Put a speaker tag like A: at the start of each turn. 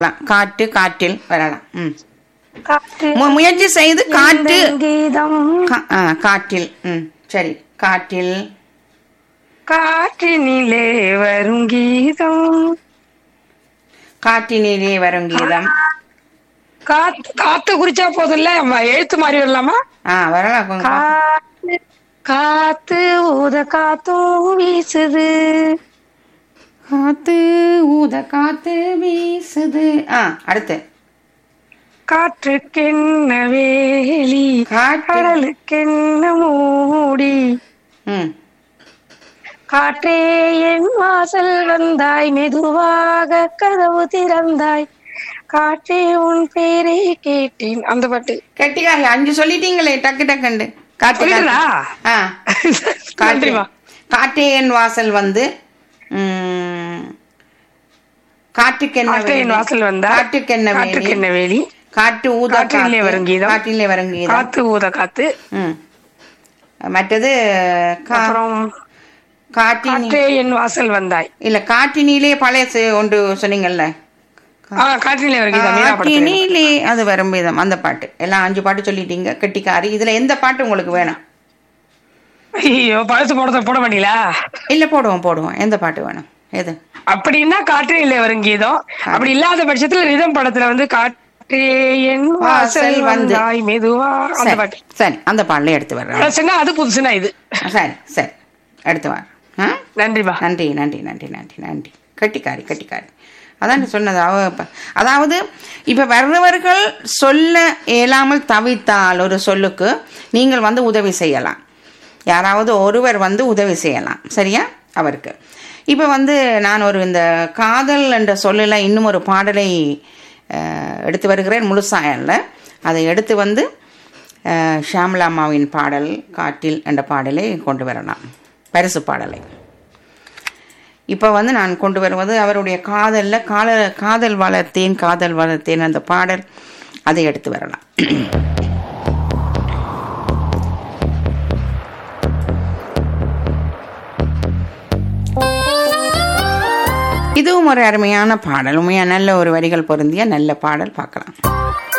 A: வரலாம். காற்று காற்றில் வரலாம் ம்
B: காற்று
A: மு- முயற்சி செய்து காற்று
B: எந்தன் கீதம்
A: கா- ஆ, காற்றில் ம் சரி காற்றில்
B: காற்றினிலே வரும் கீதம்
A: காற்றினிலே வரும் கீதம்
B: காத்து காத்து குறிச்சா போதும்ல ம- எழுத்து மாதிரி வரலாமா
A: ஆ வரலாம் கொஞ்சம்
B: காத்து காத்து ஊத காத்தும் வீசுது
A: காத்து ஊத காத்து வீசுது ஆ அடுத்து
B: காற்றுக்கென்ன வேலி
A: காற்று
B: கடலுக்கென்ன மூடி
A: ம்
B: காற்றே என் வாசல் வந்தாய் மெதுவாக கதவு திறந்தாய் காற்றே உன் பேரை கேட்டேன் அந்த பாட்டு
A: கெட்டிக்காரி அஞ்சு சொல்லிட்டீங்களே டக்கு டக்குண்டு காற்று
B: சொல்லிட்டனா?
A: ஆ காற்று
B: நன்றிமா
A: காற்றே என் வாசல் வந்து ம், காற்றுக்கென்ன
B: காற்றே என்
A: வேலி.
B: வாசல் வந்தா
A: காற்றுக்கென்ன வேலி
B: காற்றுக்கென்ன வேலி
A: காற்று ஊத
B: காற்றினிலே
A: காத்து.
B: வரும் கீதம்.
A: காற்றிலே வரும் கீதம்
B: காத்து ஊத காத்து
A: ம் மற்றது கா-
B: அப்புறம்
A: காற்றினி
B: காற்றே என் வாசல் வந்தாய்
A: இல்ல காற்றினிலே பழைய ஒன்று சொன்னீங்கல்ல
B: ஆ, காற்றினிலே வரும் கீதம் மீரா படத்துல.
A: காற்றினிலே அது வரும் விதம் அந்த பாட்டு எல்லாம் அஞ்சு பாட்டு சொல்லிட்டீங்க கெட்டிக்காரி இதுல எந்த பாட்டு உங்களுக்கு வேணும்
B: ஐயோ பழசு போட போட மாட்டீங்களா
A: இல்ல போடுவோம் போடுவோம் எந்த பாட்டு வேணும் எது
B: அப்படின்னா காற்றினிலே வரும் கீதம் அப்படி இல்லாத பட்சத்துல ரிதம் படத்துல வந்து காற்றே என் வாசல்
A: வாசல் வந்து.
B: வந்தாய் மெதுவா அந்த
A: சரி,
B: பாட்டு
A: சரி அந்த பாடல எடுத்து வர்றேன்
B: பழசுன்னா அது புதுசுனா இது
A: சரி சரி எடுத்து வர ஆ
B: நன்றிமா
A: நன்றி நன்றி நன்றி நன்றி நன்றி கட்டிக்காரி கட்டிக்காரி அதான் சொன்னது அவ இப்ப- அதாவது இப்ப வர்றவர்கள் சொல்ல இயலாமல் தவித்தால் ஒரு சொல்லுக்கு நீங்கள் வந்து உதவி செய்யலாம் யாராவது ஒருவர் வந்து உதவி செய்யலாம் சரியா அவருக்கு இப்போ வந்து நான் ஒரு இந்த காதல் என்ற சொல்லில் இன்னும் ஒரு பாடலை அஹ், எடுத்து வருகிறேன் முழுசாயல்ல அதை எடுத்து வந்து அஹ், ஷியாமளா அம்மாவின் பாடல் காட்டில் என்ற பாடலை கொண்டு வரலாம் பரிசு பாடலை இப்போ வந்து நான் கொண்டு வருவது அவருடைய காதலில் கால காதல் வளர்த்தேன் காதல் வளர்த்தேன் அந்த பாடல் அதை எடுத்து வரலாம் இதுவும் ஒரு அருமையான பாடல் உண்மையாக நல்ல ஒரு வரிகள் பொருந்திய நல்ல பாடல் பார்க்கலாம்